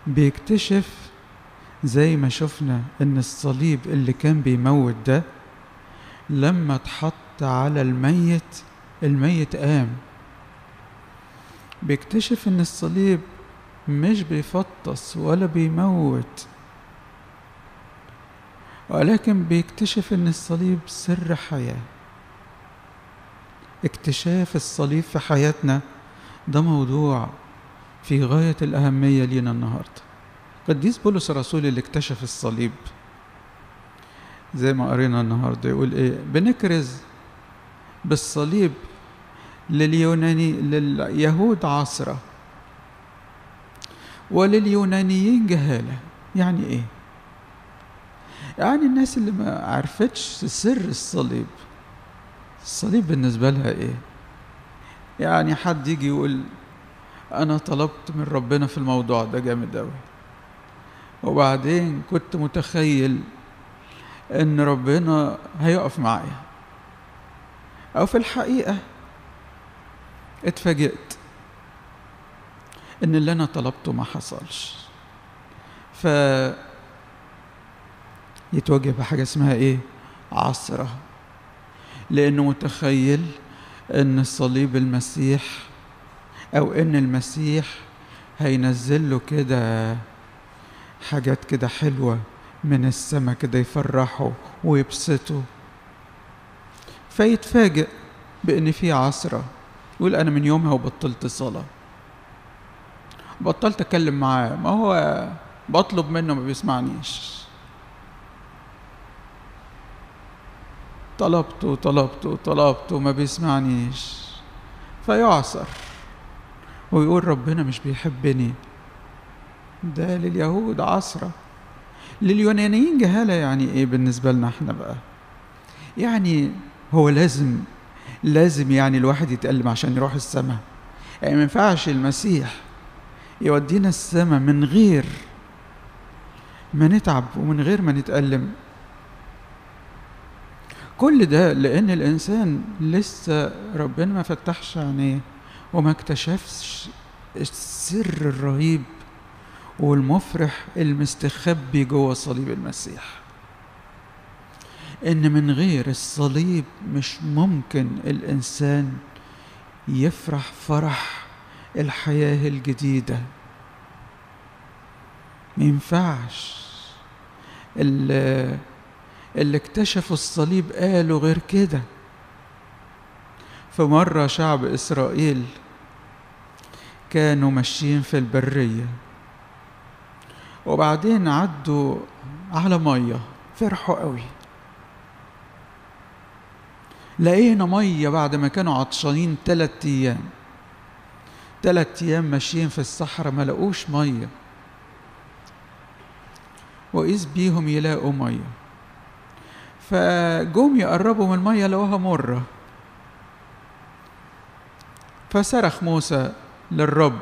بيكتشف زي ما شفنا ان الصليب اللي كان بيموت ده لما اتحط على الميت الميت قام بيكتشف ان الصليب مش بيفطس ولا بيموت ولكن بيكتشف ان الصليب سر حياه اكتشاف الصليب في حياتنا ده موضوع في غايه الاهميه لينا النهارده قديس بولس الرسول اللي اكتشف الصليب زي ما قرينا النهارده يقول ايه بنكرز بالصليب لليوناني لليهود عصرة ولليونانيين جهالة يعني ايه يعني الناس اللي ما عرفتش سر الصليب الصليب بالنسبة لها ايه يعني حد يجي يقول انا طلبت من ربنا في الموضوع ده جامد اوي وبعدين كنت متخيل ان ربنا هيقف معايا او في الحقيقه اتفاجئت ان اللي انا طلبته ما حصلش ف يتواجه بحاجه اسمها ايه عصره لانه متخيل ان الصليب المسيح او ان المسيح هينزل له كده حاجات كده حلوه من السما كده يفرحه ويبسطه فيتفاجئ بان في عصره يقول انا من يومها وبطلت صلاه بطلت اتكلم معاه ما هو بطلب منه ما بيسمعنيش طلبته وطلبته وطلبته وما بيسمعنيش فيعصر ويقول ربنا مش بيحبني ده لليهود عصره لليونانيين جهالة يعني ايه بالنسبة لنا احنا بقى يعني هو لازم لازم يعني الواحد يتألم عشان يروح السماء يعني ما ينفعش المسيح يودينا السماء من غير ما نتعب ومن غير ما نتألم كل ده لأن الإنسان لسه ربنا ما فتحش عينيه وما اكتشفش السر الرهيب والمفرح المستخبي جوه صليب المسيح ان من غير الصليب مش ممكن الانسان يفرح فرح الحياه الجديده ما ينفعش اللي, اللي اكتشفوا الصليب قالوا غير كده فمره شعب اسرائيل كانوا ماشيين في البريه وبعدين عدوا على ميه فرحوا قوي لقينا ميه بعد ما كانوا عطشانين تلات ايام تلات ايام ماشيين في الصحراء ما لقوش ميه وإذ بيهم يلاقوا ميه فجم يقربوا من الميه لقوها مره فصرخ موسى للرب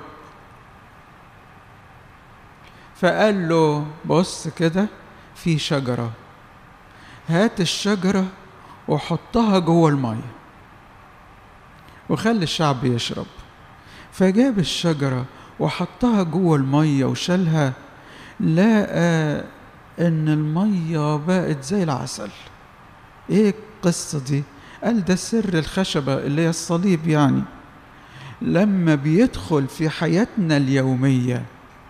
فقال له بص كده في شجرة هات الشجرة وحطها جوه المية وخلي الشعب يشرب فجاب الشجرة وحطها جوه المية وشالها لقى ان المية بقت زي العسل ايه القصة دي قال ده سر الخشبة اللي هي الصليب يعني لما بيدخل في حياتنا اليوميه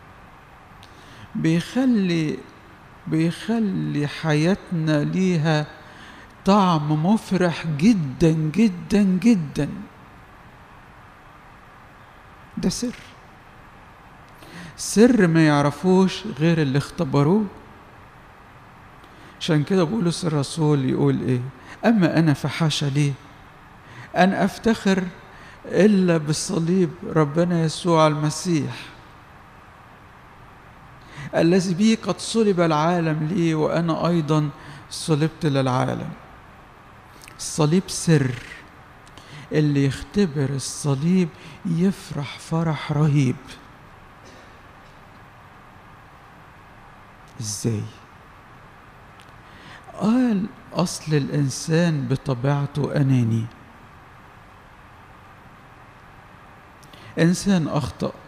بيخلي بيخلي حياتنا ليها طعم مفرح جدا جدا جدا ده سر سر ما يعرفوش غير اللي اختبروه عشان كده بولس الرسول يقول ايه اما انا فحاشا لي ان افتخر الا بالصليب ربنا يسوع المسيح الذي به قد صلب العالم لي وانا ايضا صلبت للعالم الصليب سر اللي يختبر الصليب يفرح فرح رهيب ازاي قال اصل الانسان بطبيعته اناني انسان اخطا